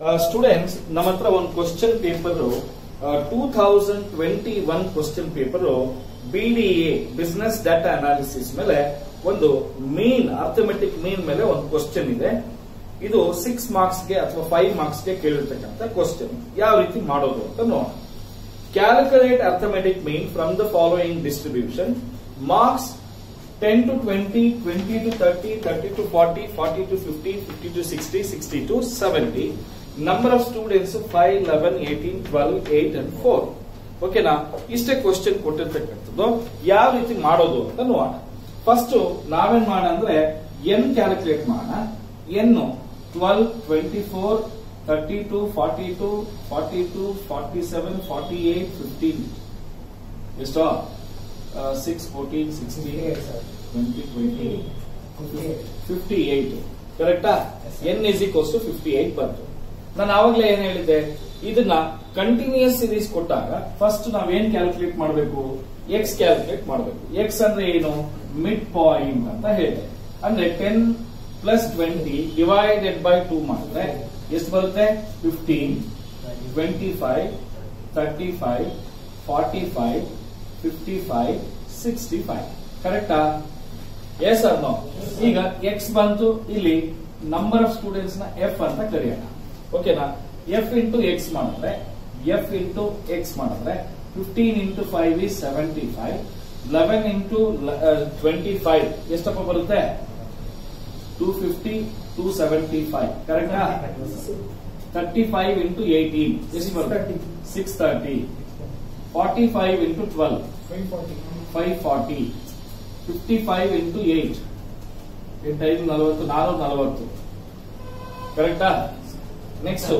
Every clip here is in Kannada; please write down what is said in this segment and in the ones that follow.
ಸ್ಟೂಡೆಂಟ್ಸ್ ನಮ್ಮ ಹತ್ರ ಒಂದು question paper two thousand twenty one question paper BDA business data analysis ಮೇಲೆ ಒಂದು ಮೀನ್ ಅರ್ಥಮೆಟಿಕ್ ಮೀನ್ ಮೇಲೆ ಒಂದು ಕ್ವಶನ್ ಇದೆ ಇದು ಸಿಕ್ಸ್ ಮಾರ್ಕ್ಸ್ಗೆ ಅಥವಾ ಫೈವ್ ಮಾರ್ಕ್ಸ್ಗೆ ಕೇಳಿರ್ತಕ್ಕಂಥ ಕ್ವಶನ್ ಯಾವ ರೀತಿ ಮಾಡೋದು ಅಂತ ನೋಡೋಣ calculate arithmetic mean from the following distribution marks 10 to 20, 20 to 30, 30 to 40, 40 to 50, 50 to 60, 60 to 70. Number of students 5, 11, 18, 12, 8 and 4. ಓಕೆನಾ ಇಷ್ಟೇ ಕ್ವಶನ್ ಕೊಟ್ಟಿರ್ತಕ್ಕಂಥದ್ದು ಯಾವ ರೀತಿ ಮಾಡೋದು ಅಂತ ನೋಡೋಣ ಫಸ್ಟ್ ನಾವೇನ್ ಮಾಡೋಣ ಅಂದ್ರೆ ಎನ್ ಕ್ಯಾಲ್ಕುಲೇಟ್ ಮಾಡೋಣ N twelve twenty four thirty two forty two forty two forty seven forty eight fifteen ಎಷ್ಟೋ six fourteen sixteen twenty twenty fifty eight ಕರೆಕ್ಟಾ N is equals to fifty eight ಬಂತು ನಾನು ಆವಾಗಲೇ ಏನ್ ಹೇಳಿದ್ದೆ ಇದನ್ನ ಕಂಟಿನ್ಯೂಸ್ ಸೀರೀಸ್ ಕೊಟ್ಟಾಗ ಫಸ್ಟ್ ನಾವ್ ಏನ್ ಕ್ಯಾಲ್ಕುಲೇಟ್ ಮಾಡಬೇಕು ಎಕ್ಸ್ ಕ್ಯಾಲ್ಕುಲೇಟ್ ಮಾಡಬೇಕು ಎಕ್ಸ್ ಅಂದ್ರೆ ಏನು ಮಿಡ್ ಪಾಯಿಂಟ್ ಅಂತ ಹೇಳಿದೆ ಅಂದ್ರೆ ten plus twenty divided by two ಮಾಡಿದ್ರೆ ಎಷ್ಟು ಬರುತ್ತೆ fifteen twenty five thirty five forty five fifty five sixty five ಕರೆಕ್ಟಾ ಎಸ್ ಅರ್ ನೋ ಈಗ ಎಕ್ಸ್ ಬಂತು ಇಲ್ಲಿ ನಂಬರ್ ಆಫ್ ಸ್ಟೂಡೆಂಟ್ಸ್ ನ ಎಫ್ ಅಂತ ಕರೆಯೋಣ ಓಕೆನಾ ಎಫ್ ಇಂಟು ಎಕ್ಸ್ ಮಾಡಿದ್ರೆ ಎಫ್ ಇಂಟು ಎಕ್ಸ್ ಮಾಡಿದ್ರೆ fifteen into five is seventy five eleven into twenty five ಎಷ್ಟಪ್ಪ ಬರುತ್ತೆ two fifty two seventy five ಕರೆಕ್ಟಾ ತರ್ಟಿ ಫೈವ್ ಇಂಟು ಏಟೀನ್ ಎಷ್ಟು ಬರುತ್ತೆ six thirty forty five into twelve five forty fifty five into eight ಎಂಟೈದು ನಲವತ್ತು ನಾನೂರ ನಲವತ್ತು ಕರೆಕ್ಟಾ ನೆಕ್ಸ್ಟ್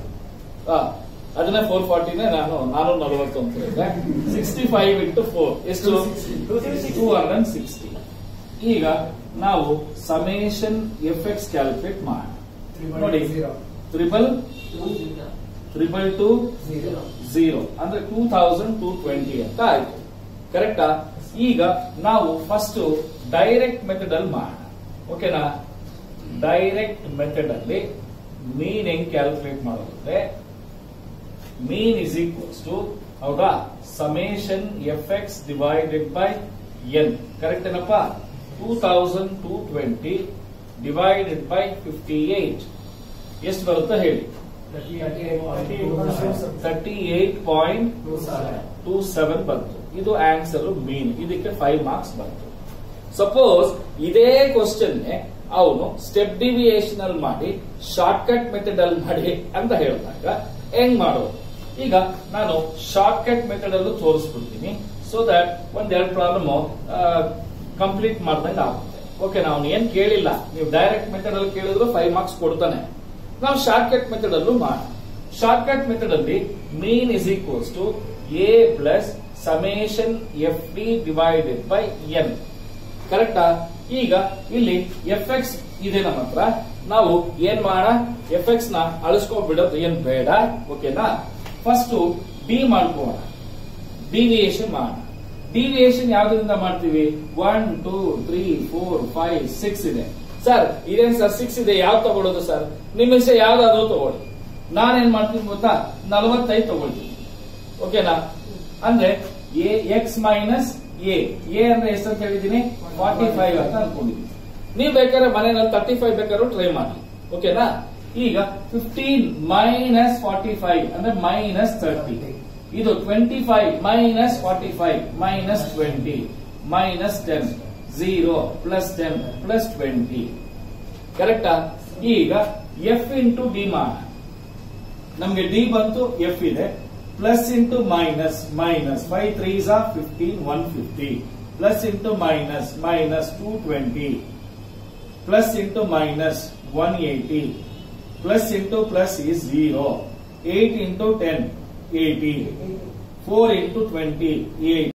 ಅದನ್ನ ಫೋರ್ ಫಾರ್ಟಿನೇ ನಾನು ನಾನೂರ ನಲವತ್ತು ಅಂತ ಹೇಳಿದೆ ಸಿಕ್ಸ್ಟಿ ಫೈವ್ ಇಂಟು ಫೋರ್ ಎಷ್ಟು ಟೂ ಹಂಡ್ರೆಡ್ ಅಂಡ್ ಸಿಕ್ಸ್ಟಿ ಈಗ ನಾವು ಸಮೇಷನ್ ಎಫ್ ಎಕ್ಸ್ ಕ್ಯಾಲ್ಕುಲೇಟ್ ಮಾಡೋಣ ನೋಡಿ ತ್ರಿಬಲ್ ತ್ರಿಬಲ್ ಟು ಝೀರೋ ಅಂದ್ರೆ ಟೂ ಥೌಸಂಡ್ ಟೂ ಟ್ವೆಂಟಿ ಅಂತ ಆಯ್ತು ಕರೆಕ್ಟಾ ಈಗ ನಾವು ಫಸ್ಟ್ ಡೈರೆಕ್ಟ್ ಮೆಥಡ್ ಅಲ್ಲಿ ಮಾಡೋಣ ಓಕೆನಾ ಡೈರೆಕ್ಟ್ ಮೆಥಡ್ ಅಲ್ಲಿ ಮೀನ್ ಹೆಂಗ್ ಕ್ಯಾಲ್ಕುಲೇಟ್ ಮಾಡೋದಂದ್ರೆ ಮೀನ್ ಇಸ್ ಈಕ್ವಲ್ಸ್ ಟು ಹೌದಾ summation F X divided by N correct ಏನಪ್ಪ two thousand two twenty divided by fifty eight ಎಷ್ಟು ಬರುತ್ತೆ ಹೇಳಿ thirty eight point two seven ಬಂತು ಇದು ಆನ್ಸರ್ ಮೀನ್ ಇದಕ್ಕೆ ಫೈವ್ ಮಾರ್ಕ್ಸ್ ಬಂತು ಸಪೋಸ್ ಇದೇ ಕ್ವಶನ್ ಅವನು ಸ್ಟೆಪ್ ಡಿವಿಯೇಷನ್ ಅಲ್ಲಿ ಮಾಡಿ ಶಾರ್ಟ್ ಕಟ್ ಮೆಥಡ್ ಅಲ್ಲಿ ಮಾಡಿ ಅಂತ ಹೇಳಿದಾಗ ಹೆಂಗ್ ಮಾಡೋದು ಈಗ ನಾನು ಶಾರ್ಟ್ ಕಟ್ ಮೆಥಡ್ ಅಲ್ಲೂ ತೋರಿಸ್ಬಿಡ್ತೀನಿ ಸೊ ದಟ್ ಒಂದೆರಡು ಪ್ರಾಬ್ಲಮ್ ಕಂಪ್ಲೀಟ್ ಮಾಡ್ದಂಗೆ ಆಗುತ್ತೆ ಓಕೆ ನಾವು ಏನ್ ಕೇಳಿಲ್ಲ ನೀವು ಡೈರೆಕ್ಟ್ ಮೆಥಡ್ ಅಲ್ಲಿ ಕೇಳಿದ್ರು ಫೈವ್ ಮಾರ್ಕ್ಸ್ ಕೊಡ್ತಾನೆ ನಾವು ಶಾರ್ಟ್ ಕಟ್ ಮೆಥಡ್ ಅಲ್ಲೂ ಮಾಡೋಣ ಶಾರ್ಟ್ ಕಟ್ ಮೆಥಡ್ ಅಲ್ಲಿ mean is equals to A plus summation F D divided by N ಕರೆಕ್ಟಾ ಈಗ ಇಲ್ಲಿ ಎಫ್ ಎಕ್ಸ್ ಇದೆ ನಮ್ಮ ಹತ್ರ ನಾವು ಏನ್ ಮಾಡೋಣ ಎಫ್ ಎಕ್ಸ್ ನ ಅಳಿಸ್ಕೊಂಡ್ಬಿಡೋದು ಏನ್ ಬೇಡ ಓಕೆನಾ ಫಸ್ಟ್ ಡಿ ಮಾಡ್ಕೋಣ ಡಿವಿಯೇಷನ್ ಮಾಡೋಣ ಡಿವಿಯೇಷನ್ ಯಾವ್ದ್ರಿಂದ ಮಾಡ್ತೀವಿ one two three four five six ಇದೆ ಸರ್ ಇದೇನ್ ಸರ್ ಸಿಕ್ಸ್ ಇದೆ ಯಾವ್ದು ತಗೊಳ್ಳೋದು ಸರ್ ನಿಮ್ಮ ಇಷ್ಟ ಯಾವ್ದಾದ್ರು ತಗೊಳ್ಳಿ ನಾನೇನ್ ಮಾಡ್ತೀನಿ ಗೊತ್ತಾ ನಲವತ್ತೈದು ತಗೊಳ್ತೀನಿ ಓಕೆನಾ ಅಂದ್ರೆ A X minus A A ಅಂದ್ರೆ ಎಷ್ಟು ಅಂತ ಹೇಳಿದೀನಿ ಫಾರ್ಟಿ ಫೈವ್ ಅಂತ ಅನ್ಕೊಂಡಿದ್ದೀನಿ ನೀವು ಬೇಕಾದ್ರೆ ಮನೆಯಲ್ಲಿ ತರ್ಟಿ ಫೈವ್ ಬೇಕಾದ್ರೂ ಟ್ರೈ ಮಾಡಿ ಓಕೆನಾ ಈಗ ಫಿಫ್ಟೀನ್ ಮೈನಸ್ ಫಾರ್ಟಿ ಫೈವ್ ಅಂದ್ರೆ ಮೈನಸ್ ತರ್ಟಿ ಇದು twenty five minus forty five minus twenty minus ten zero plus ten plus twenty ಕರೆಕ್ಟಾ ಈಗ ಎಫ್ ಇಂಟು ಡಿ ಮಾಡೋಣ ನಮ್ಗೆ ಡಿ ಬಂತು ಎಫ್ ಇದೆ plus into minus minus five threes of fifteen one fifty plus into minus minus two twenty plus into minus one eighty plus into plus is zero eight into ten eighty four into twenty eight